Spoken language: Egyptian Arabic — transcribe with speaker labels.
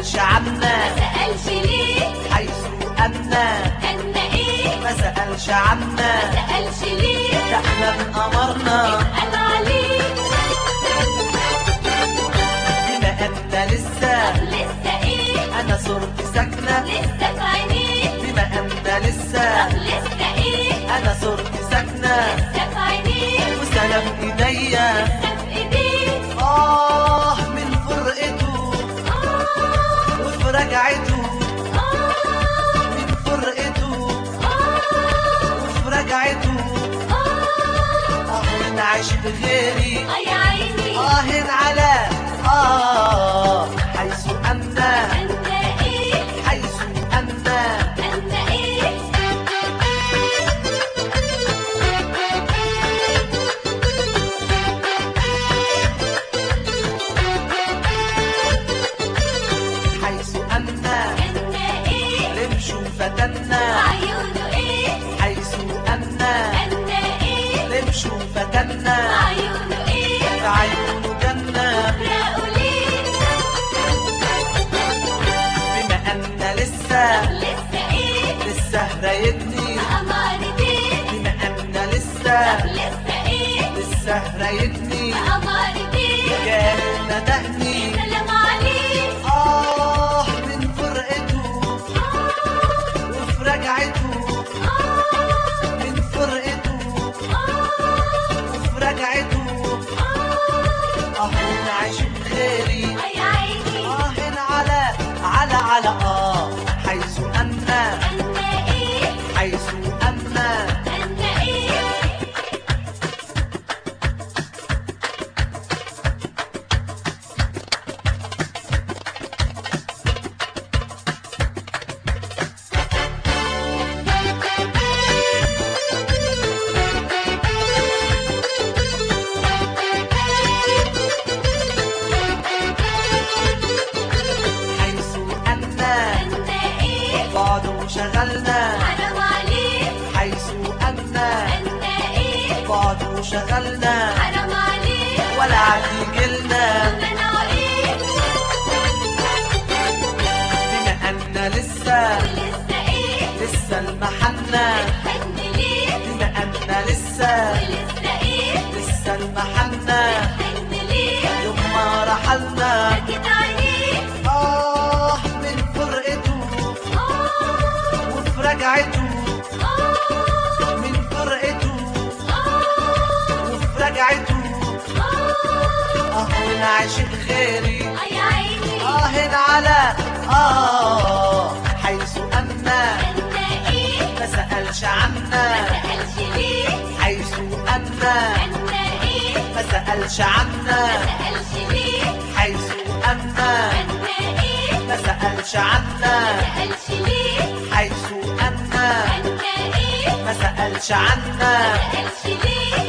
Speaker 1: سألش عنا
Speaker 2: سألش ليه
Speaker 1: حيث أنا
Speaker 2: أن إيه
Speaker 1: ما سألش عنا
Speaker 2: سألش ليه
Speaker 1: ده احنا بأمرنا
Speaker 2: اسأل عليه
Speaker 1: بما أن لسه
Speaker 2: لسه إيه
Speaker 1: أنا صورتي ساكنة
Speaker 2: لسه في عينيه
Speaker 1: بما أن لسه
Speaker 2: لسه إيه
Speaker 1: أنا صورتي ساكنة
Speaker 2: لسه في عينيه
Speaker 1: وسلام إيديا
Speaker 2: لسه في إيديه
Speaker 1: آه من فرقته
Speaker 2: آه
Speaker 1: وفي رجعته
Speaker 2: آه
Speaker 1: من فرقته
Speaker 2: آه
Speaker 1: وفي رجعته
Speaker 2: آه
Speaker 1: آه من عشق غيري
Speaker 2: آه يا عيني
Speaker 1: آه على آه حيث أنا
Speaker 2: أنت إيه
Speaker 1: حيث أنا
Speaker 2: أنت إيه
Speaker 1: حيث أنا
Speaker 2: أنت إيه
Speaker 1: رمش فتنا
Speaker 2: عيونه إيه
Speaker 1: حيث أنا
Speaker 2: أنت إيه
Speaker 1: رمش فتنا
Speaker 2: عيونه إيه
Speaker 1: في عيونه جنة
Speaker 2: فرقوا ليه
Speaker 1: بما أن لسه
Speaker 2: لسه إيه
Speaker 1: لسه رايدني
Speaker 2: أمارة إيه
Speaker 1: بما أن لسه
Speaker 2: لسه إيه
Speaker 1: لسه رايدني
Speaker 2: أمارة إيه
Speaker 1: كان ندهني
Speaker 2: سلام عليه
Speaker 1: آه من فرقته
Speaker 2: آه
Speaker 1: وفي رجعته
Speaker 2: آه
Speaker 1: من فرقته
Speaker 2: آه
Speaker 1: وفي رجعته
Speaker 2: آه
Speaker 1: آه من عشق غيري
Speaker 2: آه يا عيني
Speaker 1: آه على على على آه حيث أنا
Speaker 2: أنت إيه
Speaker 1: حيث أنا
Speaker 2: أنت إيه
Speaker 1: حيث أنا
Speaker 2: أنت إيه
Speaker 1: بعد وشغلنا
Speaker 2: حرام عليك
Speaker 1: حيث أنا
Speaker 2: أنت إيه
Speaker 1: بعد وشغلنا
Speaker 2: حرام عليك
Speaker 1: ولا عتيجلنا
Speaker 2: منعوا إيه
Speaker 1: بما أن لسه
Speaker 2: ولسه إيه
Speaker 1: لسه المحنة
Speaker 2: حن ليه
Speaker 1: بما أن لسه
Speaker 2: ولسه إيه
Speaker 1: لسه المحنة
Speaker 2: حن ليه
Speaker 1: يوم ما رحلنا
Speaker 2: سكت عليك
Speaker 1: آه من فرقته
Speaker 2: آه
Speaker 1: وفي رجعته
Speaker 2: آه
Speaker 1: من فرقته
Speaker 2: آه
Speaker 1: وفي رجعته
Speaker 2: آه
Speaker 1: آه من عاشق غيري
Speaker 2: آه يا عيني
Speaker 1: آه على آه حيث أنا
Speaker 2: أنت إيه
Speaker 1: ما سألش عنا
Speaker 2: سألش ليه
Speaker 1: حيث أنا
Speaker 2: أنت إيه
Speaker 1: ما سألش عنا
Speaker 2: سألش ليه
Speaker 1: حيث أنا
Speaker 2: أنت إيه
Speaker 1: ما سألش عنا
Speaker 2: سألش ليه
Speaker 1: حيث أنا
Speaker 2: أنت إيه
Speaker 1: ما سألش عنا
Speaker 2: سألش ليه